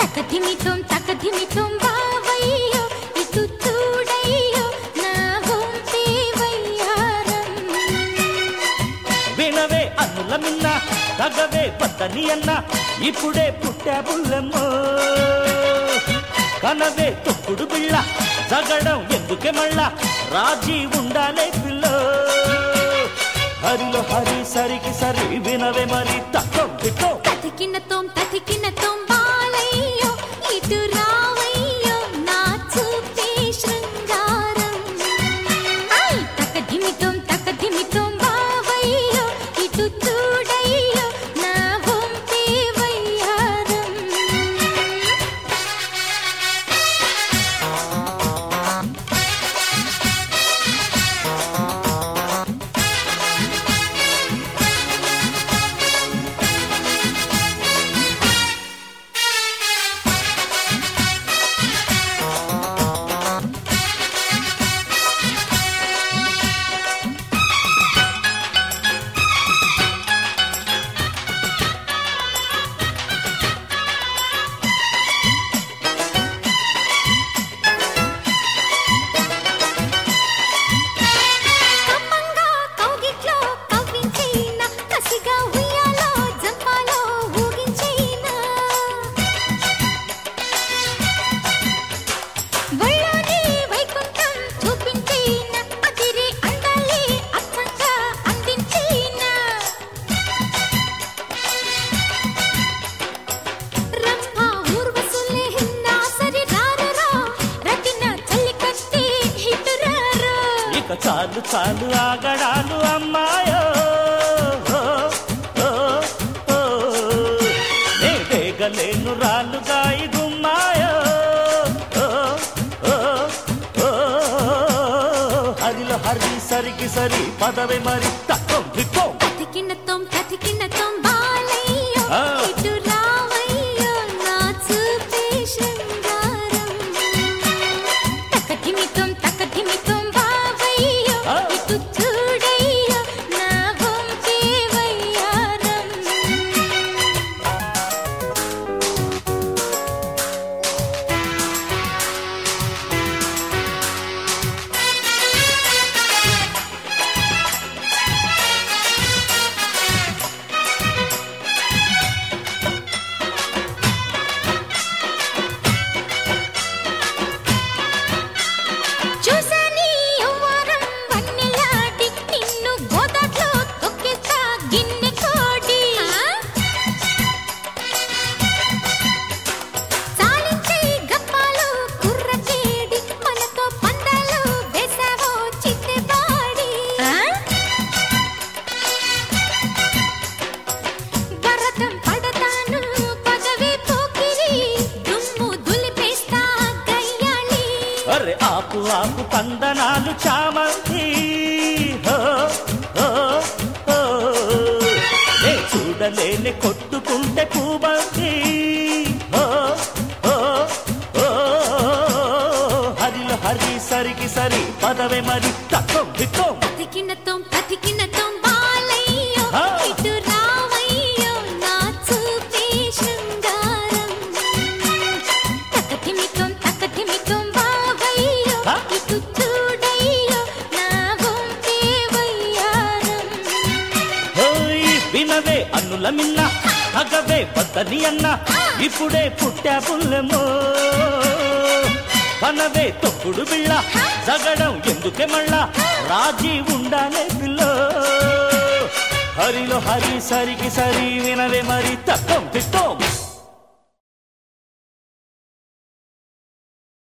తకధిమితం తకధిమితం బావయ్యో ఇటు చూడయ్యో నా వంపే వయ్యారం వినవే అన్నుల మిన్న తగవే పద్దని అన్న ఇప్పుడే పుట్టా బుల్లెమ్మో కనవే తొక్కుడు బిళ్ళ జగడం ఎందుకే మళ్ళా రాజీ ఉండాలే పిల్ల హరిలో హరి సరికి సరి వినవే మరి తక్కువ తిక్కో తతికినతం తతికినతం బాలయ్యో ఇటు రావయ్యో నా చూపే శృంగారం ఐ తకధిమితం తకధిమితం బావయ్యో ఇటు చూడయ్యో నా వంపే వయ్యారం కమ్మంగా కౌగిట్లో కవ్వించేనా కసిగా ఉయ్యాలో జంపాలో ఊగించేనా ఒళ్ళోని వైకుంఠం చూపించేనా అదిరే అందాలే అచ్చంగా అందించేనా రంభా ఊర్వశులే నా సరి రారరా రతిన చల్లికత్తి హిటురారో ఇక చాలు చాలు ఆగడాలు అమ్మాయో ఓ, ఓ, ఓ. నే వేగలేను రాలుగా ఇదుమ్మాయో ఓ, ఓ, ఓ. హరిలో హరి సరికి సరి పదవే మరి తక్కువ దిక్కో తతికినతం తతికినతం బాలయ్యో ఆ. ఇటు రావయ్యో నా చూపే శృంగారం తకధిమితం తకధిమితం బావయ్యో ఆ. ఇటు చూడయ్యో నా వంపే వయ్యారం చూసాని యవ్వారం వన్నెలాడి నిన్ను గోదాట్లో తొక్కేస్తా గిన్నె కోడి చాలించే గప్పాలు కుర్రచేడి మనతో పందాలు వేసావో చిత్తెబాడి వరదం పడతాను పదవి పోకిరి దుమ్ము దులిపేస్తా గయ్యాళి అరే ఆపు ఆపు పందనాలు చామంతి హో, హో, హో. నే చూడలేని కొట్టుకుంటే కూబంతి హో, హో, హో. హరిలో హరి సరికి సరి పదవే మరి తక్కువ దిక్కో తతికినతం తతికినతం బాలయ్యో ఆ. ఇటు రావయ్యో నా చూపే శృంగారం తకధిమితం తకధిమితం బావయ్యో ఆ. ఇటు చూడయ్యో నా వంపే వయ్యారం హోయ్ వినవే అన్నుల మిన్న అగవే వద్దని అన్న ఇప్పుడే పుట్టా పుల్లెమో పనవే తొక్కుడు బిళ్ళ జగడం ఎందుకే మళ్ళా రాజీ ఉండాలే పిల్ల హరిలో హరి సరికి సరి వినవే మరి తక్కువ తిట్టం